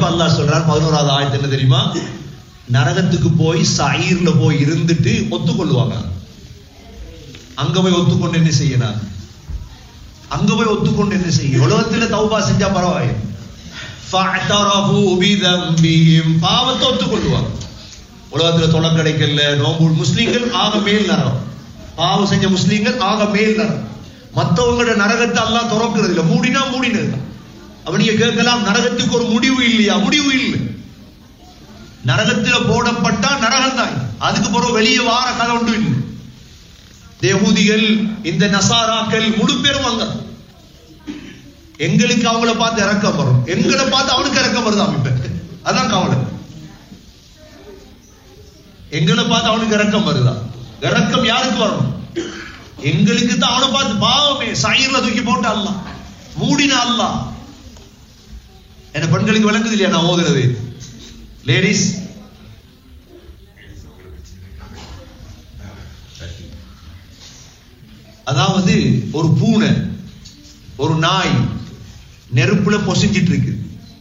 எப்ப அல்லாஹ் சொல்றார் பதினோராவது ஆயத்து என்ன தெரியுமா நரகத்துக்கு போய் சயிர்ல போய் இருந்துட்டு ஒத்துக்கொள்ளுவாங்க அங்க போய் ஒத்துக்கொண்டு என்ன செய்யணும் அங்க போய் ஒத்துக்கொண்டு என்ன செய்யும் உலகத்துல தௌபா செஞ்சா பரவாயில்லை فَاعْتَرَفُوا بِذَنبِهِمْ பாவத்தை ஒத்துக்கொள்வாங்க உலகத்துல தொலை கிடைக்கல நோம்பு முஸ்லீம்கள் ஆக மேல் நரகம் பாவம் செஞ்ச முஸ்லீம்கள் ஆக மேல் நரகம் மத்தவங்களோட நரகத்தை அல்லாஹ் திறக்கிறது இல்ல மூடினா மூடினது அப்ப நீங்க கேட்கலாம் நரகத்துக்கு ஒரு முடிவு இல்லையா முடிவு இல்லை நரகத்துல போடப்பட்டா நரகம் தான் அதுக்கு பிறகு வெளியே வார கதை ஒன்றும் இல்லை தேவூதிகள் இந்த நசாராக்கள் முழு பேரும் அங்க எங்களுக்கு அவங்கள பார்த்து இறக்கம் வரும் எங்களை பார்த்து அவனுக்கு இறக்கம் வருதாம் இப்ப அதான் கவலை எங்களை பார்த்து அவனுக்கு இறக்கம் வருதா இறக்கம் யாருக்கு வரணும் எங்களுக்கு தான் அவனை பார்த்து பாவமே சயிர்ல தூக்கி போட்ட அல்ல மூடின அல்ல என்ன பெண்களுக்கு விளங்குது இல்லையா நான் ஓதுறது லேடிஸ் அதாவது ஒரு பூனை ஒரு நாய் நெருப்புல பொசிஞ்சிட்டு இருக்கு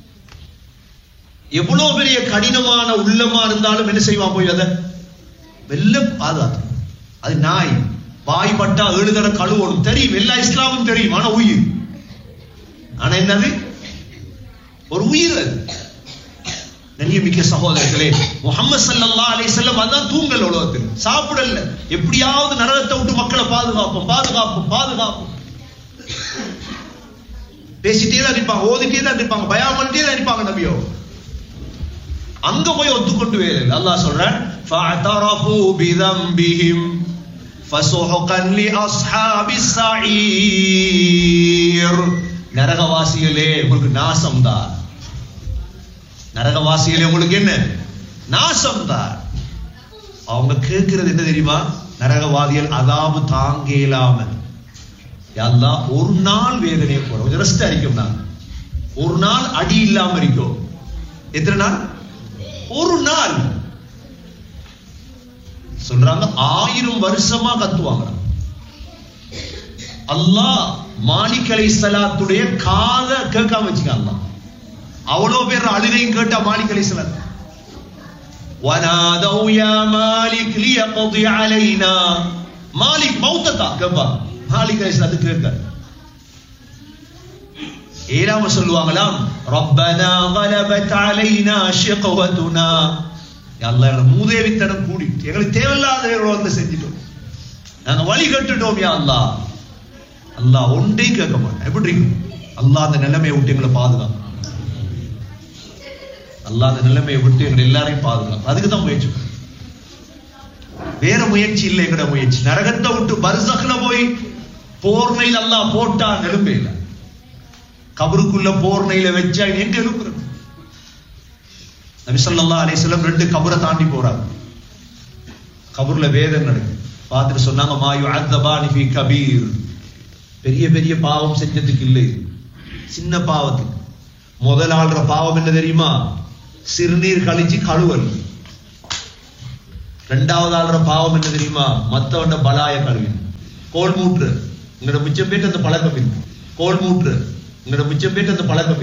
எவ்வளவு பெரிய கடினமான உள்ளமா இருந்தாலும் என்ன செய்வான் போய் அதை வெல்ல பாதாது அது நாய் வாய் பட்டா ஏழு தடவை கழுவணும் தெரியும் எல்லா இஸ்லாமும் தெரியும் ஆனா உயிர் ஆனா என்னது ஒரு உயிர் அது நன்றியமிக்க சகோதரர்களே முகமது சல்லல்லா அலைஹிஸ்ஸலாம் அதான் தூங்கல் உலகத்தில் சாப்பிடல எப்படியாவது நரகத்தை விட்டு மக்களை பாதுகாப்போம் பாதுகாப்போம் பாதுகாப்போம் பேசிட்டே தான் இருப்பாங்க ஓதிட்டே தான் இருப்பாங்க பயம் பண்ணிட்டே தான் இருப்பாங்க நபியோ அங்க போய் ஒத்துக்கொண்டு வேறு அல்லாஹ் சொல்றான் فَاعْتَرَفُوا بِذَنبِهِمْ فَسُحْقًا لِأَصْحَابِ السَّعِيرِ நரகவாசிகளே உங்களுக்கு நாசம் தான் நரகவாசிகளே உங்களுக்கு என்ன நாசம் தான் அவங்க கேட்கிறது என்ன தெரியுமா நரகவாதிகள் அதாபு தாங்க இயலாம அல்லாஹ் ஒரு நாள் வேதனையை போற கொஞ்சம் ரெஸ்ட் அடிக்கும் நான் ஒரு நாள் அடி இல்லாம இருக்கும் எத்தனை நாள் ஒரு நாள் சொல்றாங்க ஆயிரம் வருஷமா கத்துவாங்க அல்லாஹ் மாலிக் அலை சலாத்துடைய காத கேட்காம வச்சுக்க அல்லாஹ் அவ்வளவு பேர் அழுகையும் கேட்டா மாலிக் அலை சலாத் ونادوا يا مالك ليقضي علينا மாலிக் மௌத்தத்தா கேப்பா மாலிக் அலை சலாத்து கேட்க ஏழாம சொல்லுவாங்களாம் ரப்பனா غلبت علينا شقوتنا அல்லாஹ் எங்களை மூதேவித்தனம் கூடி எங்களுக்கு தேவையில்லாத வந்து செஞ்சிட்டோம் நாங்க வழி கட்டுட்டோம் யா அல்லாஹ் அல்லாஹ் ஒன்றே கேட்க மாட்டேன் எப்படி இருக்கும் அல்லாஹ் அந்த நிலைமையை விட்டு எங்களை பாதுகாக்கும் அல்லாஹ் அந்த நிலைமையை விட்டு எங்களை எல்லாரையும் பாதுகாக்கும் அதுக்கு தான் முயற்சி பண்ணணும். வேற முயற்சி இல்லை எங்கட முயற்சி நரகத்தை விட்டு பர்சக்ல போய் போர்னையில் அல்லாஹ் போட்டா நெருப்பே இல்லை கபருக்குள்ள போர்னையில வச்சா எங்க எழுப்புறது நபி ஸல்லல்லாஹு அலைஹி வஸல்லம் ரெண்டு கபரை தாண்டி போறாங்க கபர்ல வேதனை நடக்குது பார்த்துட்டு சொன்னாங்க மா யுஅத்தபானி ஃபீ கபீர் பெரிய பெரிய பாவம் செஞ்சதுக்கு இல்லை சின்ன பாவத்துக்கு முதல் ஆள்ற பாவம் என்ன தெரியுமா சிறுநீர் கழிச்சு கழுவல் ரெண்டாவது ஆள்ற பாவம் என்ன தெரியுமா மத்தவண்ட பலாய கழுவி கோல் மூற்று உங்களோட மிச்சம் பேட்டு அந்த பழக்கம் இருக்கு கோல் மூற்று உங்களோட மிச்சம் பேட்டு அந்த பழக்கம் இருக்கு